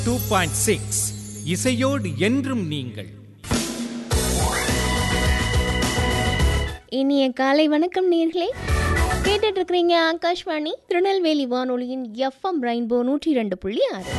two point six இசையோடு என்றும் நீங்கள் இனிய காலை வணக்கம் நேர்களே கேட்டுட்டு இருக்கிறீங்க ஆகாஷ்வாணி திருநெல்வேலி வானொலியின் எஃப்எம் ரெயின்போ நூற்றி ரெண்டு புள்ளி ஆறு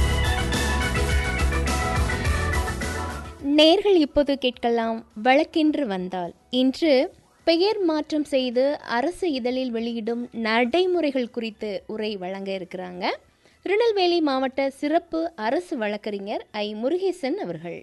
நேர்கள் இப்போது கேட்கலாம் வழக்கென்று வந்தால் இன்று பெயர் மாற்றம் செய்து அரசு இதழில் வெளியிடும் நடைமுறைகள் குறித்து உரை வழங்க இருக்கிறாங்க திருநெல்வேலி மாவட்ட சிறப்பு அரசு வழக்கறிஞர் ஐ முருகேசன் அவர்கள்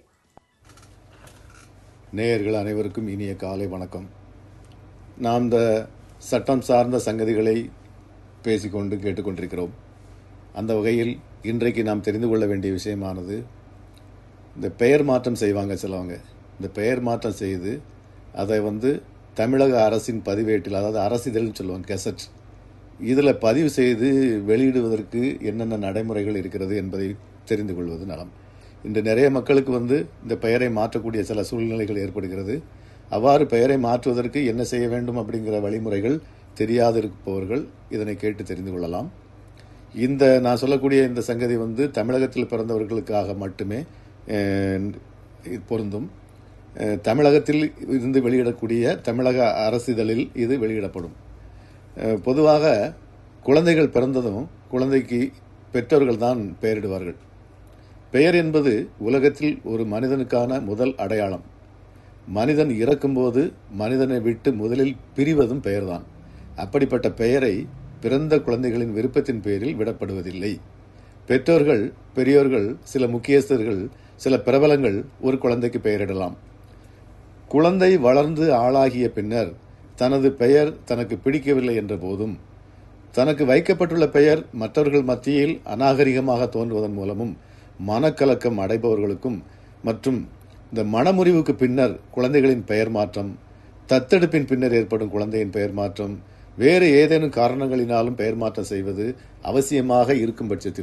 நேயர்கள் அனைவருக்கும் இனிய காலை வணக்கம் நாம் இந்த சட்டம் சார்ந்த சங்கதிகளை பேசிக்கொண்டு கேட்டுக்கொண்டிருக்கிறோம் அந்த வகையில் இன்றைக்கு நாம் தெரிந்து கொள்ள வேண்டிய விஷயமானது இந்த பெயர் மாற்றம் செய்வாங்க சிலவங்க இந்த பெயர் மாற்றம் செய்து அதை வந்து தமிழக அரசின் பதிவேட்டில் அதாவது அரசிதழ்னு சொல்லுவாங்க கெசட் இதில் பதிவு செய்து வெளியிடுவதற்கு என்னென்ன நடைமுறைகள் இருக்கிறது என்பதை தெரிந்து கொள்வது நலம் இன்று நிறைய மக்களுக்கு வந்து இந்த பெயரை மாற்றக்கூடிய சில சூழ்நிலைகள் ஏற்படுகிறது அவ்வாறு பெயரை மாற்றுவதற்கு என்ன செய்ய வேண்டும் அப்படிங்கிற வழிமுறைகள் தெரியாதிருப்பவர்கள் இதனை கேட்டு தெரிந்து கொள்ளலாம் இந்த நான் சொல்லக்கூடிய இந்த சங்கதி வந்து தமிழகத்தில் பிறந்தவர்களுக்காக மட்டுமே அஹ், இது பொருந்தும் அஹ், தமிழகத்தில் இருந்து வெளியிடக்கூடிய தமிழக அரசிதழில் இது வெளியிடப்படும் அஹ், பொதுவாக குழந்தைகள் பிறந்ததும் குழந்தைக்கு பெற்றோர்கள் தான் பெயரிடுவார்கள் பெயர் என்பது உலகத்தில் ஒரு மனிதனுக்கான முதல் அடையாளம் மனிதன் இறக்கும்போது மனிதனை விட்டு முதலில் பிரிவதும் பெயர்தான் அப்படிப்பட்ட பெயரை பிறந்த குழந்தைகளின் விருப்பத்தின் பேரில் விடப்படுவதில்லை பெற்றோர்கள் பெரியோர்கள் சில முக்கியஸ்தர்கள் சில பிரபலங்கள் ஒரு குழந்தைக்கு பெயரிடலாம் குழந்தை வளர்ந்து ஆளாகிய பின்னர் தனது பெயர் தனக்கு பிடிக்கவில்லை என்ற போதும் தனக்கு வைக்கப்பட்டுள்ள பெயர் மற்றவர்கள் மத்தியில் அநாகரிகமாக தோன்றுவதன் மூலமும் மனக்கலக்கம் அடைபவர்களுக்கும் மற்றும் இந்த மனமுறிவுக்கு பின்னர் குழந்தைகளின் பெயர் மாற்றம் தத்தெடுப்பின் பின்னர் ஏற்படும் குழந்தையின் பெயர் மாற்றம் வேறு ஏதேனும் காரணங்களினாலும் பெயர் மாற்றம் செய்வது அவசியமாக இருக்கும் பட்சத்தில்